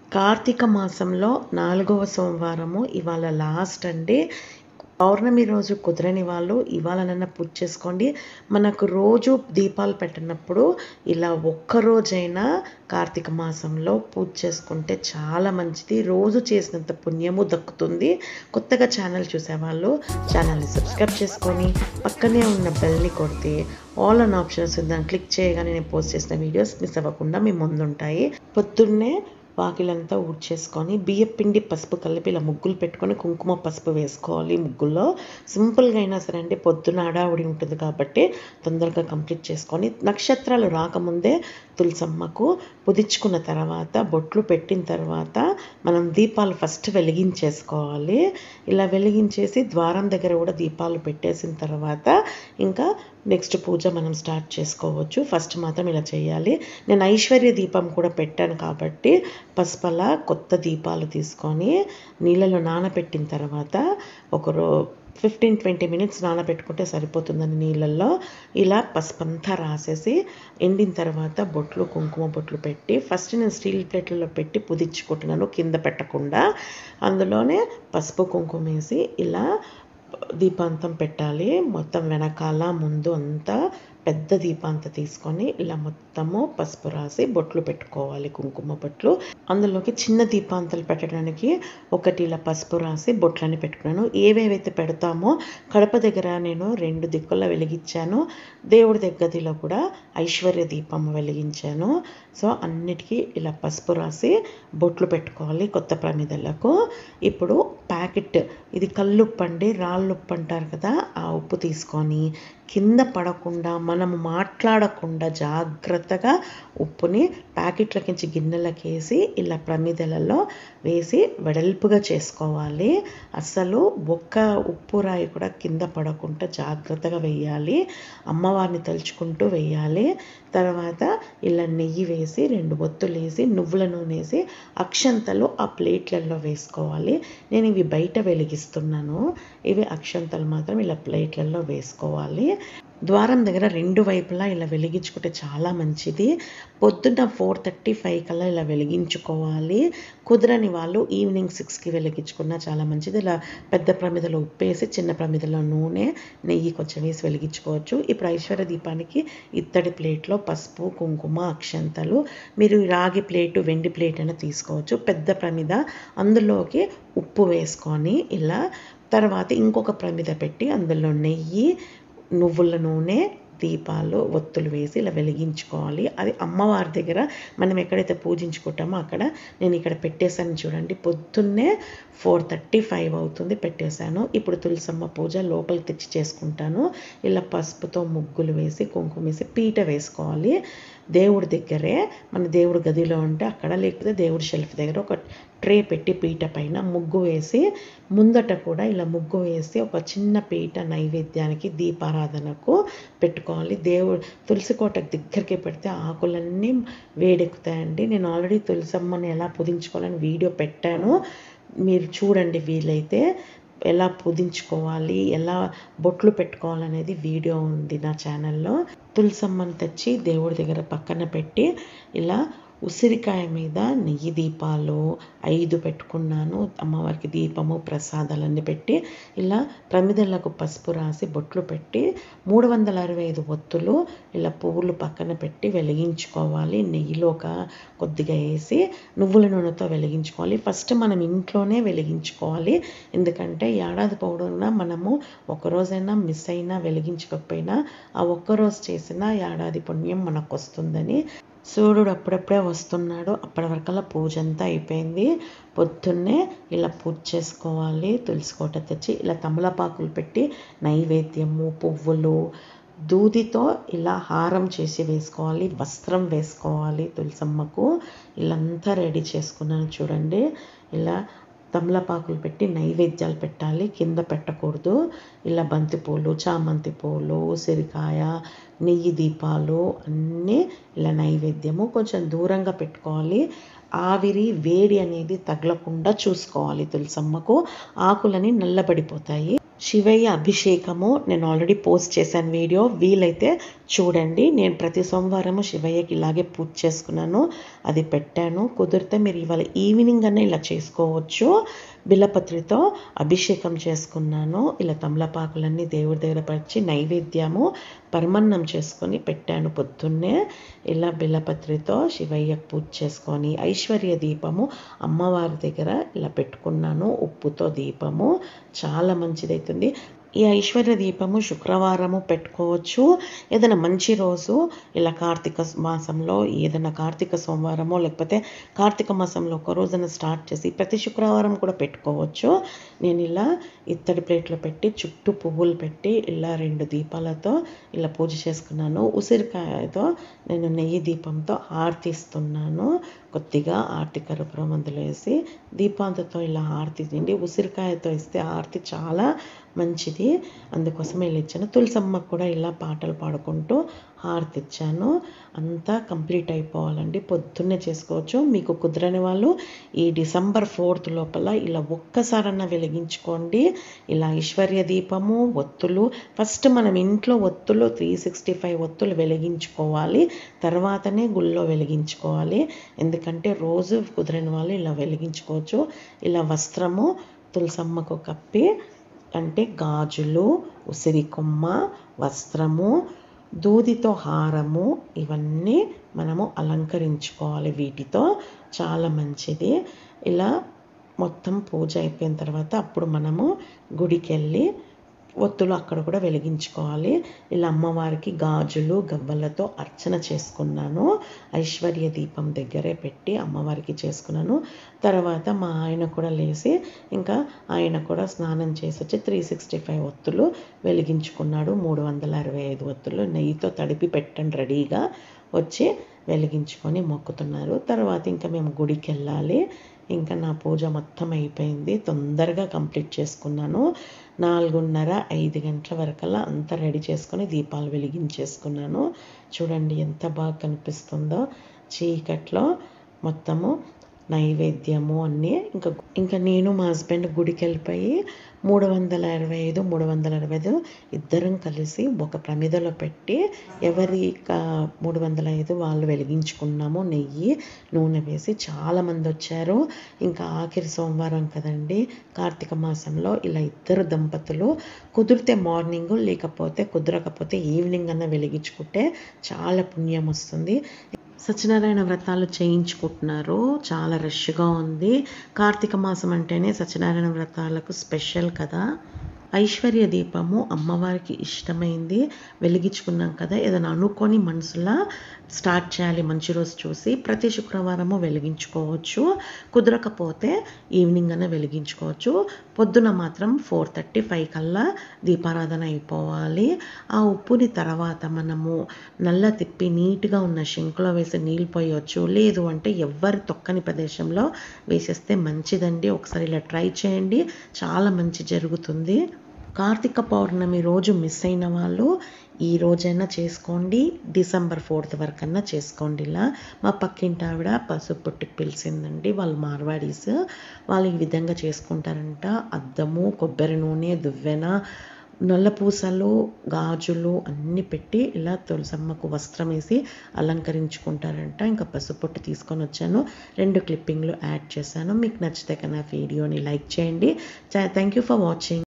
కార్తీక మాసంలో నాలుగవ సోమవారము ఇవాళ లాస్ట్ అండి పౌర్ణమి రోజు కుదరని వాళ్ళు ఇవాళనన్నా పూజ చేసుకోండి మనకు రోజు దీపాలు పెట్టినప్పుడు ఇలా ఒక్క రోజైనా కార్తీక మాసంలో పూజ చేసుకుంటే చాలా మంచిది రోజు చేసినంత పుణ్యము దక్కుతుంది కొత్తగా ఛానల్ చూసేవాళ్ళు ఛానల్ని సబ్స్క్రైబ్ చేసుకొని పక్కనే ఉన్న బెల్ని కొడితే ఆల్ అన్ ఆప్షన్స్ దాన్ని క్లిక్ చేయగానే నేను పోస్ట్ చేసిన వీడియోస్ మిస్ అవ్వకుండా మీ ముందుంటాయి పొద్దున్నే వాకిలంతా ఊడ్చేసుకొని బియ్యం పిండి పసుపు కలిపి ఇలా ముగ్గులు పెట్టుకొని కుంకుమ పసుపు వేసుకోవాలి ముగ్గుల్లో సింపుల్గా అయినా సరే అండి పొద్దున హడావుడి ఉంటుంది కాబట్టి తొందరగా కంప్లీట్ చేసుకొని నక్షత్రాలు రాకముందే తులసమ్మకు పుదించుకున్న తర్వాత బొట్లు పెట్టిన తర్వాత మనం దీపాలు ఫస్ట్ వెలిగించేసుకోవాలి ఇలా వెలిగించేసి ద్వారం దగ్గర కూడా దీపాలు పెట్టేసిన తర్వాత ఇంకా నెక్స్ట్ పూజ మనం స్టార్ట్ చేసుకోవచ్చు ఫస్ట్ మాత్రం ఇలా చేయాలి నేను ఐశ్వర్య దీపం కూడా పెట్టాను కాబట్టి పసుపల కొత్త దీపాలు తీసుకొని నీళ్ళలో నానబెట్టిన తర్వాత ఒక రో ఫిఫ్టీన్ ట్వంటీ మినిట్స్ నానబెట్టుకుంటే సరిపోతుందని నీళ్ళల్లో ఇలా పసుపంతా రాసేసి ఎండిన తర్వాత బొట్లు కుంకుమ బొట్లు పెట్టి ఫస్ట్ నేను స్టీల్ ప్లేట్లలో పెట్టి పుదించుకుంటున్నాను కింద పెట్టకుండా అందులోనే పసుపు కుంకుమ వేసి ఇలా దీపాంతం పెట్టాలి మొత్తం వెనకాల ముందు అంతా పెద్ద దీపాంత తీసుకొని ఇలా మొత్తము పసుపు రాసి బొట్లు పెట్టుకోవాలి కుంకుమ బొట్లు అందులోకి చిన్న దీపాంతలు పెట్టడానికి ఒకటి ఇలా పసుపు రాసి బొట్లని పెట్టుకున్నాను ఏవేవైతే పెడతామో కడప దగ్గర నేను రెండు దిక్కుల వెలిగించాను దేవుడి దగ్గరలో కూడా ఐశ్వర్య దీపం వెలిగించాను సో అన్నిటికీ ఇలా పసుపు రాసి బొట్లు పెట్టుకోవాలి కొత్త ప్రమిదలకు ఇప్పుడు ప్యాకెట్ ఇది కల్లుప్పు అండి రాళ్ళుప్పు అంటారు కదా ఆ ఉప్పు తీసుకొని కింద పడకుండా మనము మాట్లాడకుండా జాగ్రత్తగా ఉప్పుని ప్యాకెట్లకించి గిన్నెలకి వేసి ఇలా ప్రమిదలలో వేసి వెడల్పుగా చేసుకోవాలి అసలు ఒక్క ఉప్పు రాయి కూడా కింద పడకుండా జాగ్రత్తగా వేయాలి అమ్మవారిని తలుచుకుంటూ వేయాలి తర్వాత ఇలా నెయ్యి వేసి రెండు ఒత్తులు వేసి నువ్వుల నూనె వేసి అక్షంతలు ఆ ప్లేట్లలో వేసుకోవాలి నేను ఇవి బయట వెలిగిస్తున్నాను ఇవి అక్షంతలు మాత్రం ఇలా ప్లేట్లలో వేసుకోవాలి ద్వారం దగ్గర రెండు వైపులా ఇలా వెలిగించుకుంటే చాలా మంచిది పొద్దున్న ఫోర్ థర్టీ ఫైవ్ కల్లా ఇలా వెలిగించుకోవాలి కుదరని వాళ్ళు ఈవినింగ్ సిక్స్కి వెలిగించుకున్నా చాలా మంచిది ఇలా పెద్ద ప్రమిదలో ఉప్పేసి చిన్న ప్రమిదలో నూనె నెయ్యి కొంచెం వేసి వెలిగించుకోవచ్చు ఇప్పుడు ఐశ్వర్య దీపానికి ఇత్తడి ప్లేట్లో పసుపు కుంకుమ అక్షంతలు మీరు రాగి ప్లేటు వెండి ప్లేట్ అయినా తీసుకోవచ్చు పెద్ద ప్రమిద అందులోకి ఉప్పు వేసుకొని ఇలా తర్వాత ఇంకొక ప్రమిద పెట్టి అందులో నెయ్యి నువ్వుల నూనె దీపాలు ఒత్తులు వేసి ఇలా వెలిగించుకోవాలి అది అమ్మవారి దగ్గర మనం ఎక్కడైతే పూజించుకుంటామో అక్కడ నేను ఇక్కడ పెట్టేశాను చూడండి పొద్దున్నే ఫోర్ థర్టీ ఫైవ్ అవుతుంది పెట్టేశాను ఇప్పుడు తులసమ్మ పూజ లోపలికి తెచ్చి చేసుకుంటాను ఇలా పసుపుతో ముగ్గులు వేసి కుంకుమ వేసి పీట వేసుకోవాలి దేవుడి దగ్గరే మన దేవుడి గదిలో ఉంటే అక్కడ లేకపోతే దేవుడి షెల్ఫ్ దగ్గర ఒక ట్రే పెట్టి పీట పైన ముగ్గు వేసి ముందట కూడా ఇలా ముగ్గు వేసి ఒక చిన్న పీట నైవేద్యానికి దీపారాధనకు పెట్టుకోవాలి దేవుడు తులసి కోటకు దగ్గరికి పెడితే ఆకులన్నీ వేడెక్కుతాయండి నేను ఆల్రెడీ తులసమ్మని ఎలా పుదించుకోవాలని వీడియో పెట్టాను మీరు చూడండి వీలైతే ఎలా పుదించుకోవాలి ఎలా బొట్లు పెట్టుకోవాలనేది వీడియో ఉంది నా ఛానల్లో తులసమ్మని తెచ్చి దేవుడి దగ్గర పక్కన పెట్టి ఇలా ఉసిరికాయ మీద నెయ్యి దీపాలు ఐదు పెట్టుకున్నాను అమ్మవారికి దీపము ప్రసాదాలన్నీ పెట్టి ఇలా ప్రమిదలకు పసుపు రాసి బొట్లు పెట్టి మూడు వందల అరవై ఐదు ఒత్తులు ఇలా పువ్వులు పక్కన పెట్టి వెలిగించుకోవాలి నెయ్యిలో ఒక కొద్దిగా వేసి నువ్వుల నూనెతో వెలిగించుకోవాలి ఫస్ట్ మనం ఇంట్లోనే వెలిగించుకోవాలి ఎందుకంటే ఏడాది పొడవునా మనము ఒకరోజైనా మిస్ అయినా వెలిగించకపోయినా ఆ ఒక్కరోజు చేసిన ఏడాది పుణ్యం మనకు వస్తుందని సూర్యుడు అప్పుడప్పుడే వస్తున్నాడు అప్పటి వరకల్లా పూజ అంతా అయిపోయింది పొద్దున్నే ఇలా పూజ చేసుకోవాలి తులసి కోట తెచ్చి ఇలా తమలపాకులు పెట్టి నైవేద్యము పువ్వులు దూదితో ఇలా హారం చేసి వేసుకోవాలి వస్త్రం వేసుకోవాలి తులసమ్మకు ఇలాంతా రెడీ చేసుకున్నాను చూడండి ఇలా తమలపాకులు పెట్టి నైవేద్యాలు పెట్టాలి కింద పెట్టకూడదు ఇలా బంతిపూలు చామంతి పూలు ఉసిరికాయ నెయ్యి దీపాలు అన్నీ ఇలా నైవేద్యము కొంచెం దూరంగా పెట్టుకోవాలి ఆవిరి వేడి అనేది తగలకుండా చూసుకోవాలి తులసమ్మకు ఆకులని నల్లబడిపోతాయి శివయ్య అభిషేకము నేను ఆల్రెడీ పోస్ట్ చేశాను వీడియో వీలైతే చూడండి నేను ప్రతి సోమవారము శివయ్యకి ఇలాగే పూజ చేసుకున్నాను అది పెట్టాను కుదిరితే మీరు ఇవాళ ఈవినింగ్ అనే ఇలా చేసుకోవచ్చు బిల్లపత్రితో అభిషేకం చేసుకున్నాను ఇలా తమలపాకులన్నీ దేవుడి దగ్గర పరిచి నైవేద్యము పరమన్నం చేసుకొని పెట్టాను పొద్దున్నే ఇలా బిల్లపత్రితో శివయ్యకు పూజ చేసుకొని ఐశ్వర్య దీపము అమ్మవారి దగ్గర ఇలా పెట్టుకున్నాను ఉప్పుతో దీపము చాలా మంచిదవుతుంది ఈ ఐశ్వర్య దీపము శుక్రవారము పెట్టుకోవచ్చు ఏదైనా మంచి రోజు ఇలా కార్తీక మాసంలో ఏదైనా కార్తీక సోమవారమో లేకపోతే కార్తీక మాసంలో ఒక రోజున స్టార్ట్ చేసి ప్రతి శుక్రవారం కూడా పెట్టుకోవచ్చు నేను ఇలా ఇత్తడి ప్లేట్లో పెట్టి చుట్టూ పువ్వులు పెట్టి ఇలా రెండు దీపాలతో ఇలా పూజ చేసుకున్నాను ఉసిరికాయతో నేను నెయ్యి దీపంతో హారతి ఇస్తున్నాను కొద్దిగా ఆర్తి కర్పూరం అందులో వేసి దీపాంతతో ఇలా హారతి తిండి ఉసిరికాయతో ఇస్తే హారతి చాలా మంచిది అందుకోసం ఇలా ఇచ్చాను తులసమ్మకు కూడా ఇలా పాటలు పాడుకుంటూ హారతి ఇచ్చాను అంతా కంప్లీట్ అయిపోవాలండి పొద్దున్నే చేసుకోవచ్చు మీకు కుదరని వాళ్ళు ఈ డిసెంబర్ ఫోర్త్ లోపల ఇలా ఒక్కసారన్నా వెలిగించుకోండి ఇలా ఐశ్వర్య దీపము ఒత్తులు ఫస్ట్ మనం ఇంట్లో ఒత్తులు త్రీ సిక్స్టీ ఫైవ్ ఒత్తులు వెలిగించుకోవాలి తర్వాతనే గుళ్ళో వెలిగించుకోవాలి ఎందుకంటే రోజు కుదరని వాళ్ళు ఇలా వెలిగించుకోవచ్చు ఇలా వస్త్రము తులసమ్మకు కప్పి అంటే గాజులు ఉసిరి కొమ్మ వస్త్రము దూదితో హారము ఇవన్నీ మనము అలంకరించుకోవాలి వీటితో చాలా మంచిది ఇలా మొత్తం పూజ అయిపోయిన తర్వాత అప్పుడు మనము గుడికి వెళ్ళి ఒత్తులు అక్కడ కూడా వెలిగించుకోవాలి ఇలా అమ్మవారికి గాజులు గవ్వలతో అర్చన చేసుకున్నాను ఐశ్వర్య దీపం దగ్గరే పెట్టి అమ్మవారికి చేసుకున్నాను తర్వాత మా ఆయన కూడా లేచి ఇంకా ఆయన కూడా స్నానం చేసి వచ్చి త్రీ సిక్స్టీ ఫైవ్ ఒత్తులు వెలిగించుకున్నాడు మూడు వందల అరవై ఐదు ఒత్తులు నెయ్యితో తడిపి పెట్టండి రెడీగా వచ్చి వెలిగించుకొని మొక్కుతున్నారు తర్వాత ఇంకా మేము గుడికి వెళ్ళాలి ఇంకా నా పూజ మొత్తం అయిపోయింది తొందరగా కంప్లీట్ చేసుకున్నాను నాలుగున్నర ఐదు గంటల వరకల్లా అంతా రెడీ చేసుకొని దీపాలు వెలిగించేసుకున్నాను చూడండి ఎంత బాగా కనిపిస్తుందో చీకట్లో మొత్తము నైవేద్యము అన్నీ ఇంకా ఇంకా నేను మా హస్బెండ్ గుడికి వెళ్ళిపోయి మూడు వందల అరవై ఐదు మూడు వందల అరవై ఐదు ఇద్దరం కలిసి ఒక ప్రమిదలో పెట్టి ఎవరి మూడు వందల ఐదు వాళ్ళు వెలిగించుకున్నాము నెయ్యి నూనె వేసి చాలామంది వచ్చారు ఇంకా ఆఖరి సోమవారం కదండి కార్తీక మాసంలో ఇలా ఇద్దరు దంపతులు కుదిరితే మార్నింగ్ లేకపోతే కుదరకపోతే ఈవినింగ్ అన్న వెలిగించుకుంటే చాలా పుణ్యం వస్తుంది సత్యనారాయణ వ్రతాలు చేయించుకుంటున్నారు చాలా రష్గా ఉంది కార్తీక మాసం అంటేనే సత్యనారాయణ వ్రతాలకు స్పెషల్ కదా ఐశ్వర్య దీపము అమ్మవారికి ఇష్టమైంది వెలిగించుకున్నాం కదా ఏదైనా అనుకొని మనసులా స్టార్ట్ చేయాలి మంచి రోజు చూసి ప్రతి శుక్రవారము వెలిగించుకోవచ్చు కుదరకపోతే ఈవినింగ్ అనే వెలిగించుకోవచ్చు పొద్దున మాత్రం ఫోర్ థర్టీ ఫైవ్ కల్లా దీపారాధన అయిపోవాలి ఆ ఉప్పుని తర్వాత మనము నల్ల తిప్పి నీట్గా ఉన్న శంకులో వేసి నీళ్ళు పోయవచ్చు లేదు అంటే ఎవ్వరి తొక్కని ప్రదేశంలో వేసేస్తే మంచిదండి ఒకసారి ఇలా ట్రై చేయండి చాలా మంచి జరుగుతుంది కార్తీక పౌర్ణమి రోజు మిస్ అయిన వాళ్ళు ఈ రోజైనా చేసుకోండి డిసెంబర్ ఫోర్త్ వరకన్నా చేసుకోండి ఇలా మా పక్కింటి ఆవిడ పసుపు పుట్టుకు పిలిచిందండి వాళ్ళు మార్వాడీస్ వాళ్ళు ఈ విధంగా చేసుకుంటారంట అద్దము కొబ్బరి నూనె దువ్వెన నల్ల పూసలు గాజులు అన్నీ పెట్టి ఇలా తులసమ్మకు వస్త్రం వేసి అలంకరించుకుంటారంట ఇంకా పసుపొట్టు తీసుకొని వచ్చాను రెండు క్లిప్పింగ్లు యాడ్ చేశాను మీకు నచ్చితే కన్నా వీడియోని లైక్ చేయండి థ్యాంక్ యూ ఫర్ వాచింగ్